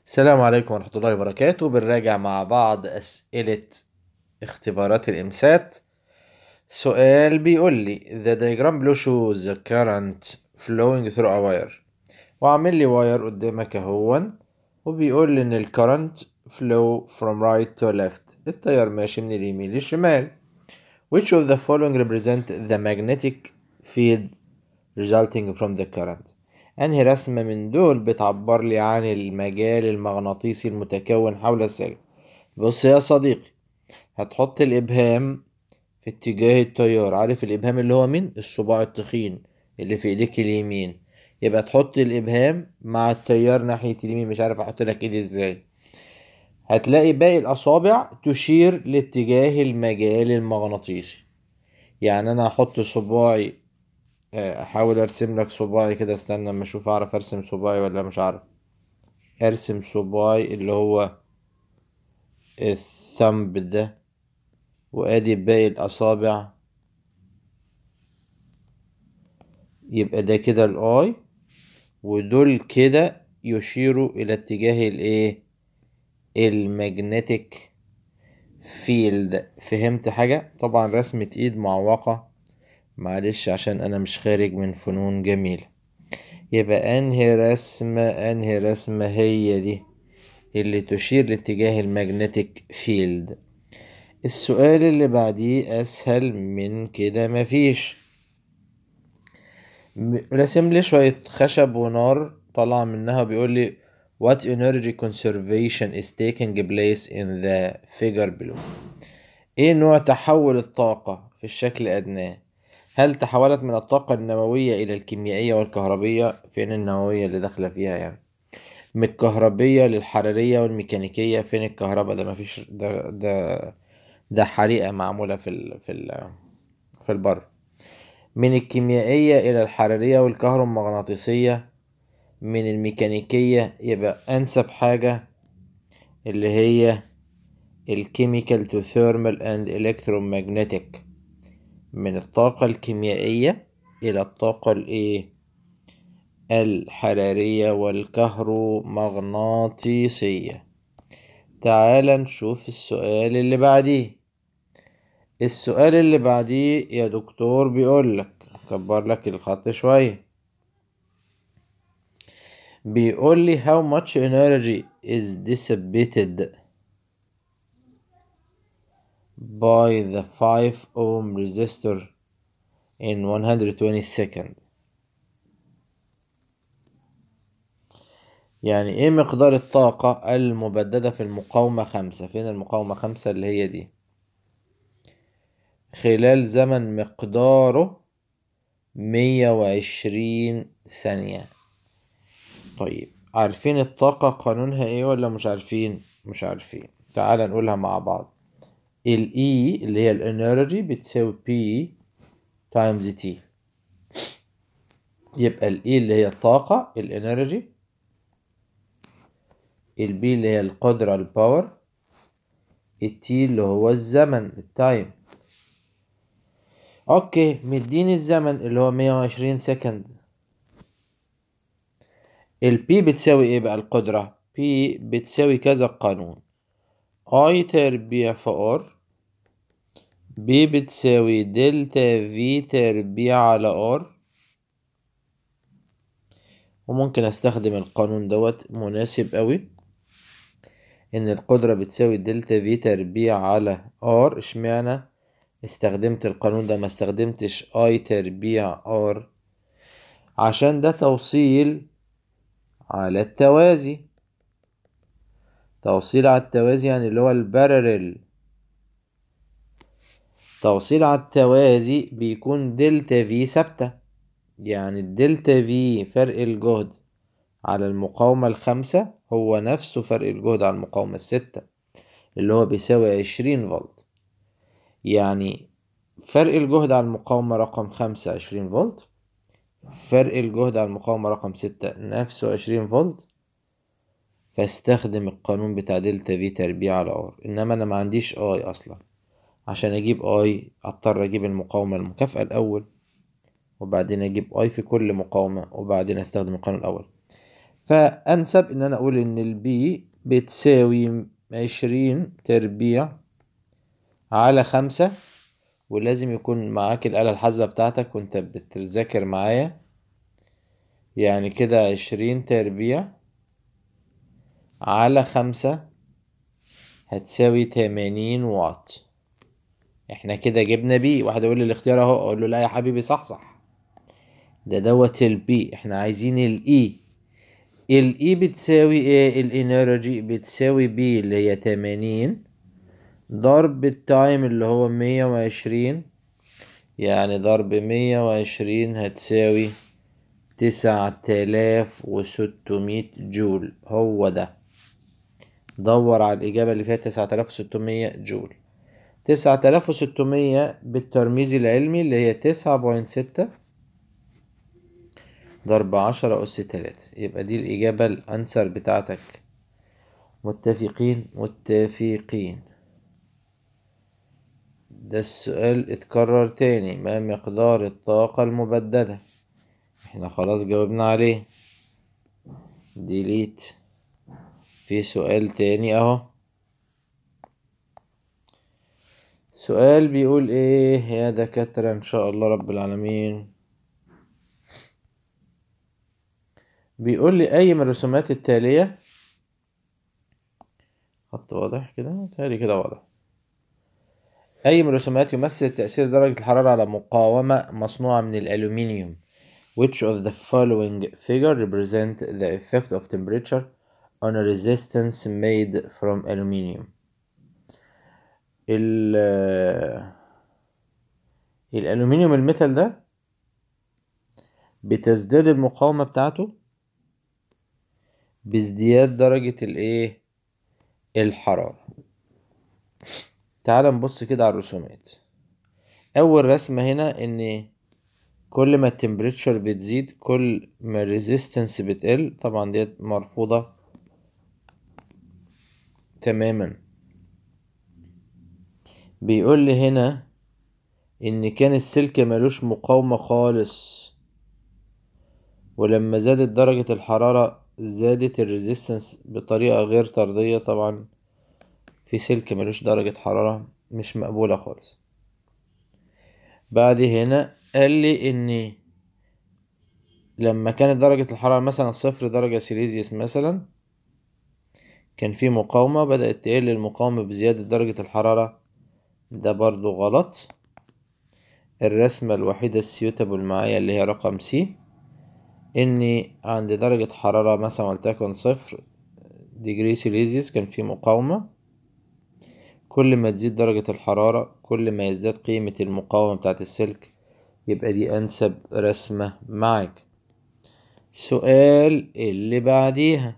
السلام عليكم ورحمة الله وبركاته بنراجع مع بعض أسئلة اختبارات الإمسات سؤال بيقول لي The diagram below shows the current flowing through a wire وعامل لي واير قدامك اهون وبيقول لي إن ال current flow from right to left التيار ماشي من اليمين للشمال Which of the following represent the magnetic field resulting from the current أنهي رسمة من دول بتعبر لي عن المجال المغناطيسي المتكون حول السلك بص يا صديقي هتحط الإبهام في اتجاه التيار عارف الإبهام اللي هو مين الصباع التخين اللي في إيديك اليمين يبقى تحط الإبهام مع التيار ناحية اليمين مش عارف أحط لك إيدي إزاي هتلاقي باقي الأصابع تشير لاتجاه المجال المغناطيسي يعني أنا هحط صباعي احاول ارسم لك صباعي كده استنى اما اشوف اعرف ارسم صباعي ولا مش عارف ارسم صباعي اللي هو الثمب ده وادي باقي الاصابع يبقى ده كده الاي ودول كده يشيروا الى اتجاه الايه المagnetic فيلد فهمت حاجة طبعا رسمة ايد معوقة معلش عشان انا مش خارج من فنون جميلة يبقى انهي رسمة انهي رسمة هي دي اللي تشير لاتجاه المagnetic فيلد السؤال اللي بعديه اسهل من كده مفيش رسم لي شوية خشب ونار طلع منها بيقول لي what energy conservation is taking place in the figure below ايه نوع تحول الطاقة في الشكل ادناه هل تحولت من الطاقة النووية إلى الكيميائية والكهربية فين النووية اللي داخلة فيها يعني من الكهربية للحرارية والميكانيكية فين الكهرباء ده مفيش ده ده ده حريقة معمولة في ال في ال في البر من الكيميائية إلى الحرارية والكهرومغناطيسية من الميكانيكية يبقى أنسب حاجة اللي هي الكيميكال تو ثيرمال اند electromagnetic من الطاقة الكيميائية إلى الطاقة الإيه الحرارية والكهرومغناطيسية تعال نشوف السؤال اللي بعديه السؤال اللي بعديه يا دكتور بيقولك كبر لك الخط شوية بيقول لي how much energy is dissipated by the 5 ohm resistor in 120 second يعني ايه مقدار الطاقة المبددة في المقاومة خمسة فين المقاومة خمسة اللي هي دي خلال زمن مقداره مية وعشرين ثانية طيب عارفين الطاقة قانونها ايه ولا مش عارفين مش عارفين تعال نقولها مع بعض ال E اللي هي الانرجي بتساوي P times T يبقى ال E اللي هي الطاقة الانرجي ال B اللي هي القدرة الباور ال T اللي هو الزمن التايم اوكي مديني الزمن اللي هو مية وعشرين سكند ال P بتساوي ايه بقى القدرة P بتساوي كذا قانون I تربيع في R B بتساوي دلتا في تربيع على ار وممكن استخدم القانون دوت مناسب قوي ان القدرة بتساوي دلتا في تربيع على ار اشمعنى استخدمت القانون ده ما استخدمتش اي تربيع ار عشان ده توصيل على التوازي توصيل على التوازي يعني اللي هو البارلل توصيل على التوازي بيكون دلتا في ثابتة يعني الدلتا في فرق الجهد على المقاومة الخمسة هو نفسه فرق الجهد على المقاومة الستة اللي هو بيساوي عشرين فولت يعني فرق الجهد على المقاومة رقم خمسة عشرين فولت فرق الجهد على المقاومة رقم ستة نفسه عشرين فولت فاستخدم القانون بتاع دلتا في تربيع على ار انما انا ما عنديش اي اصلا عشان اجيب اي اضطر اجيب المقاومة المكافئة الاول وبعدين اجيب اي في كل مقاومة وبعدين استخدم القانون الاول فأنسب إن أنا أقول إن البي بتساوي عشرين تربيع على خمسة ولازم يكون معاك الآلة الحاسبة بتاعتك وأنت بتذاكر معايا يعني كده عشرين تربيع على خمسة هتساوي تمانين واط احنا كده جبنا بي واحد يقول لي الاختيار اهو اقول له لا يا حبيبي صح صح ده دوت البي احنا عايزين الاي الاي بتساوي ايه الانرجي بتساوي بي اللي هي تمانين ضرب التايم اللي هو مية وعشرين يعني ضرب مية وعشرين هتساوي تسعة آلاف وستمية جول هو ده دور على الإجابة اللي فيها تسعة آلاف وستمية جول تسعة آلاف وستمية بالترميز العلمي اللي هي تسعة بوينت ستة ضرب عشرة أس تلاتة يبقى دي الإجابة الأنسر بتاعتك متفقين متفقين ده السؤال اتكرر تاني ما مقدار الطاقة المبددة احنا خلاص جاوبنا عليه ديليت في سؤال تاني اهو سؤال بيقول ايه يا دكاترة ان شاء الله رب العالمين بيقول لي اي من الرسومات التالية خط واضح كده تالي كده واضح أي من الرسومات يمثل تأثير درجة الحرارة على مقاومة مصنوعة من الألومنيوم Which of the following figure represent the effect of temperature on a resistance made from aluminium ال الألومنيوم الميتال ده بتزداد المقاومة بتاعته بازدياد درجة الايه الحرارة تعال نبص كده على الرسومات اول رسمة هنا ان كل ما التمبريتشر بتزيد كل ما الريزيستنس بتقل طبعا ديت مرفوضة تماما بيقول لي هنا ان كان السلك ملوش مقاومة خالص ولما زادت درجة الحرارة زادت الريزيستنس بطريقة غير طردية طبعا في سلك ملوش درجة حرارة مش مقبولة خالص بعد هنا قال لي ان لما كانت درجة الحرارة مثلا صفر درجة سيليزيوس مثلا كان في مقاومة بدأت تقل المقاومة بزيادة درجة الحرارة ده برضو غلط الرسمة الوحيدة السيوتابل معايا اللي هي رقم سي اني عند درجة حرارة مثلا ولتكن صفر ديجري سيليزيوس كان في مقاومة كل ما تزيد درجة الحرارة كل ما يزداد قيمة المقاومة بتاعت السلك يبقى دي أنسب رسمة معاك السؤال اللي بعديها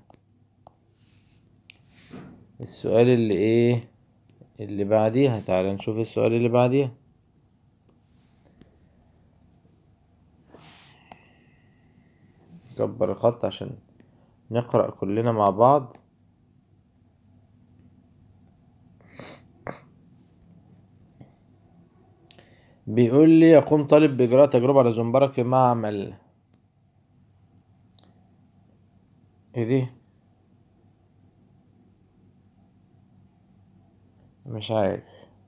السؤال اللي ايه اللي بعديها تعال نشوف السؤال اللي بعديها كبر الخط عشان نقرأ كلنا مع بعض بيقول لي يقوم طالب بإجراء تجربة على زنبرك في معمل ايه دي مش عارف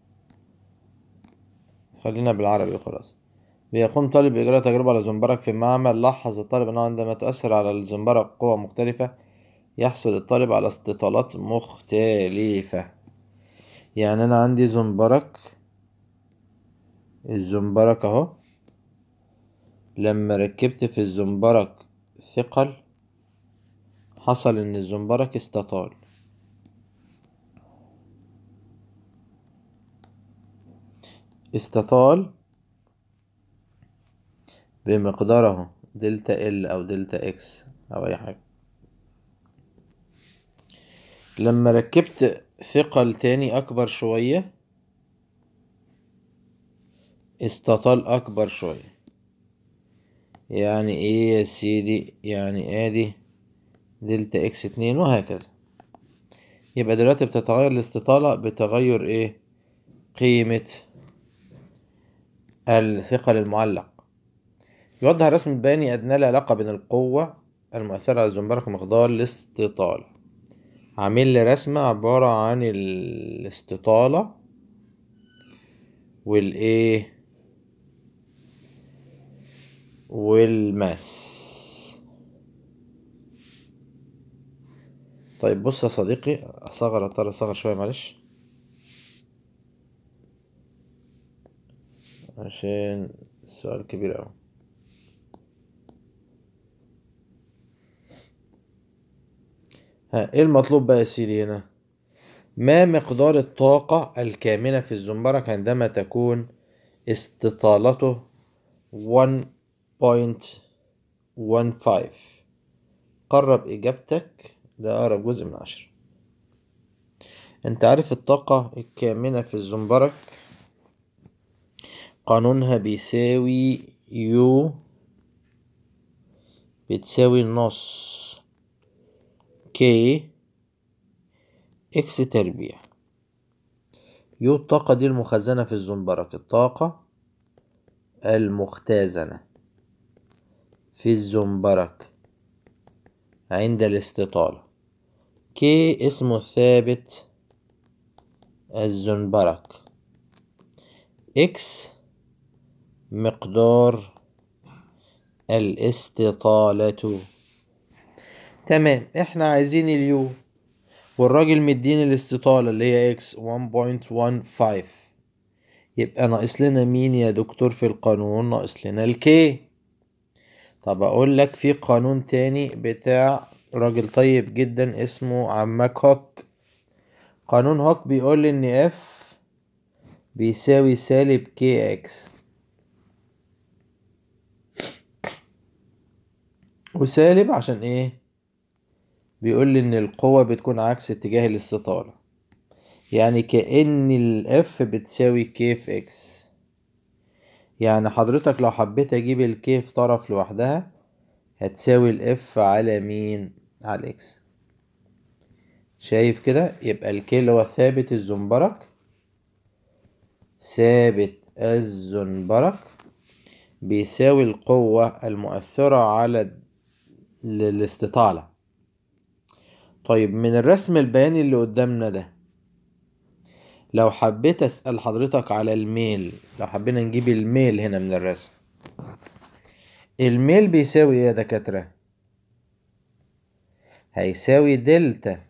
خلينا بالعربي وخلاص بيقوم طالب بإجراء تجربة على زنبرك في معمل لاحظ الطالب أنه عندما تؤثر على الزنبرك قوة مختلفة يحصل الطالب على استطالات مختلفة يعني أنا عندي زنبرك الزنبرك اهو لما ركبت في الزنبرك ثقل حصل ان الزنبرك استطال استطال بمقداره دلتا ال او دلتا اكس او اي حاجة لما ركبت ثقل تاني اكبر شوية استطال اكبر شوية يعني ايه يا سيدي يعني ادي دلتا اكس اتنين وهكذا يبقى دلوقتي بتتغير الاستطالة بتغير ايه قيمة الثقل المعلق يوضح الرسم البياني أدنى العلاقة بين القوة المؤثرة على الزنبرك مقدار الاستطالة عامل لي رسمة عبارة عن الاستطالة والايه والماس طيب بص يا صديقي اصغر اضطر اصغر شوية معلش عشان السؤال كبير اوي ها ايه المطلوب بقى يا سيدي هنا ما مقدار الطاقة الكامنة في الزنبرك عندما تكون استطالته 1.15 قرب إجابتك لأقرب جزء من عشرة انت عارف الطاقة الكامنة في الزنبرك قانونها بيساوي يو بتساوي نص كي اكس تربيع يو الطاقة دي المخزنة في الزنبرك الطاقة المختزنة في الزنبرك عند الاستطالة كي اسمه ثابت الزنبرك اكس مقدار الاستطالة تمام احنا عايزين اليو والراجل مديني الاستطالة اللي هي اكس 1.15 يبقى ناقص لنا مين يا دكتور في القانون ناقص لنا الكي طب اقول لك في قانون تاني بتاع راجل طيب جدا اسمه عمك هوك قانون هوك بيقول ان اف بيساوي سالب كي اكس وسالب عشان ايه بيقول لي ان القوة بتكون عكس اتجاه الاستطالة يعني كأن الاف بتساوي كي في اكس يعني حضرتك لو حبيت اجيب الكي في طرف لوحدها هتساوي الاف على مين على الاكس شايف كده يبقى الكي اللي هو ثابت الزنبرك ثابت الزنبرك بيساوي القوة المؤثرة على الاستطالة طيب من الرسم البياني اللي قدامنا ده لو حبيت اسأل حضرتك على الميل لو حبينا نجيب الميل هنا من الرسم الميل بيساوي ايه يا دكاترة هيساوي دلتا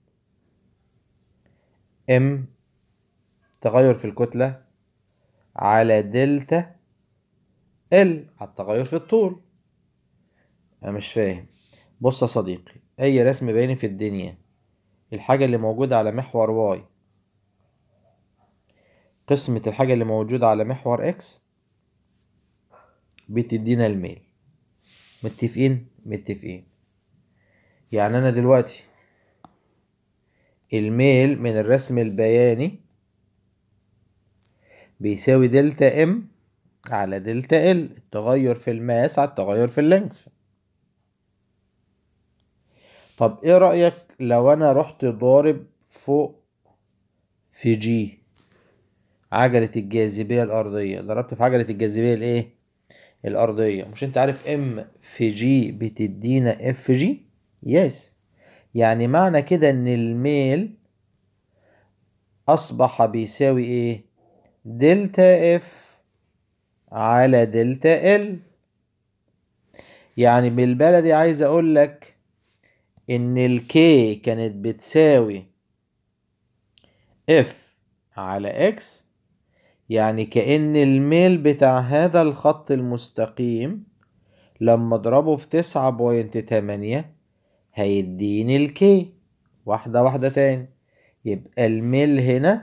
ام تغير في الكتلة على دلتا ال على التغير في الطول انا مش فاهم بص يا صديقي اي رسم بياني في الدنيا الحاجة اللي موجودة على محور واي قسمة الحاجة اللي موجودة على محور اكس بتدينا الميل متفقين متفقين يعني انا دلوقتي الميل من الرسم البياني بيساوي دلتا ام على دلتا ال التغير في الماس على التغير في اللينث طب ايه رأيك لو انا رحت ضارب فوق في جي عجلة الجاذبية الأرضية ضربت في عجلة الجاذبية الايه الأرضية مش انت عارف ام في جي بتدينا اف جي يس يعني معنى كده ان الميل اصبح بيساوي ايه دلتا اف على دلتا ال يعني بالبلدي عايز اقول لك ان الكي كانت بتساوي اف على اكس يعني كأن الميل بتاع هذا الخط المستقيم لما اضربه في تسعة بوينت تمانية هيديني الكي واحدة واحدة تاني يبقى الميل هنا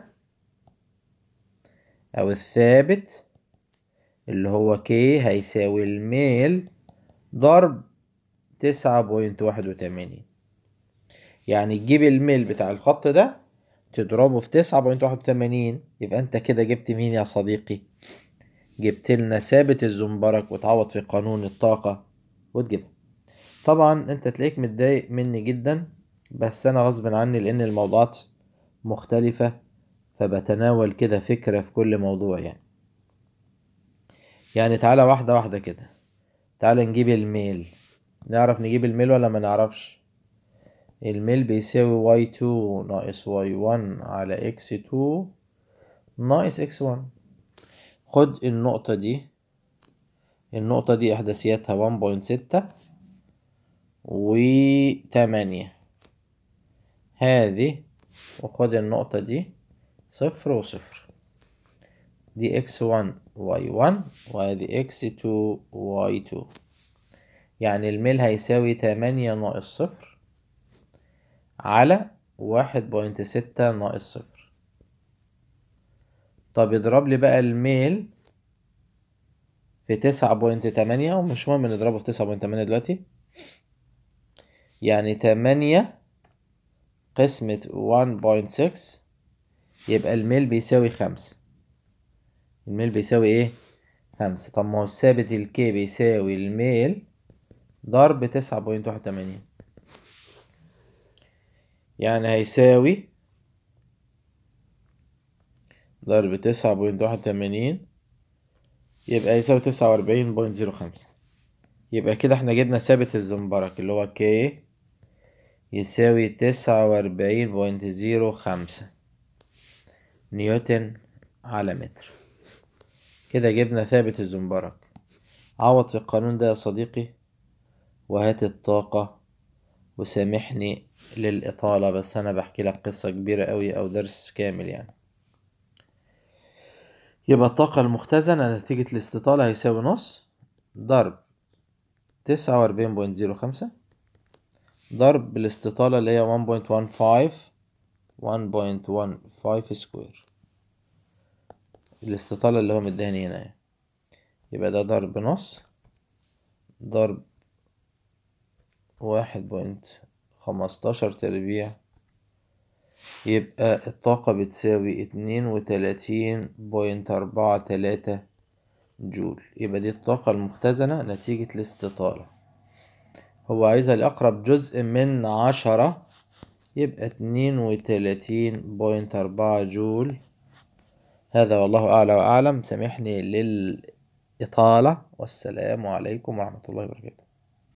او الثابت اللي هو كي هيساوي الميل ضرب تسعة بوينت واحد وتمانين يعني تجيب الميل بتاع الخط ده تضربه في تسعة بوينت واحد وتمانين يبقى انت كده جبت مين يا صديقي جبت لنا ثابت الزنبرك وتعوض في قانون الطاقة وتجيبها طبعا انت تلاقيك متضايق مني جدا بس انا غصب عني لان الموضوعات مختلفة فبتناول كده فكرة في كل موضوع يعني يعني تعالى واحدة واحدة كده تعالى نجيب الميل نعرف نجيب الميل ولا ما نعرفش الميل بيساوي واي 2 ناقص واي 1 على اكس 2 ناقص اكس 1 خد النقطة دي النقطة دي إحداثياتها 1.6 و 8 هذه وخد النقطة دي صفر وصفر دي اكس 1 واي 1 وادي اكس 2 واي 2 يعني الميل هيساوي تمانية ناقص صفر على واحد بوينت ستة ناقص صفر طب اضرب لي بقى الميل في تسعة بوينت تمانية ومش مهم نضربه في تسعة بوينت تمانية دلوقتي يعني تمانية قسمة 1.6 يبقى الميل بيساوي خمسة الميل بيساوي ايه خمسة طب ما هو الثابت الكي بيساوي الميل ضرب تسعة بوينت واحد تمانين يعني هيساوي ضرب تسعة بوينت واحد تمانين يبقى هيساوي تسعة وأربعين بوينت زيرو خمسة يبقى كده احنا جبنا ثابت الزنبرك اللي هو كي يساوي تسعة وأربعين بوينت زيرو خمسة نيوتن على متر كده جبنا ثابت الزنبرك عوض في القانون ده يا صديقي وهات الطاقة وسامحني للإطالة بس أنا بحكي لك قصة كبيرة أوي أو درس كامل يعني يبقى الطاقة المختزنة نتيجة الاستطالة هيساوي نص ضرب تسعة وأربعين بوينت زيرو خمسة ضرب الاستطالة اللي هي 1.15 1.15 سكوير الاستطالة اللي هو مديهاني هنا يبقى ده ضرب نص ضرب واحد بوينت خمستاشر تربيع يبقى الطاقة بتساوي اتنين وتلاتين بوينت أربعة تلاتة جول يبقى دي الطاقة المختزنة نتيجة الاستطالة هو عايزها لأقرب جزء من عشرة يبقى اتنين وتلاتين بوينت أربعة جول هذا والله أعلى وأعلم سامحني للإطالة والسلام عليكم ورحمة الله وبركاته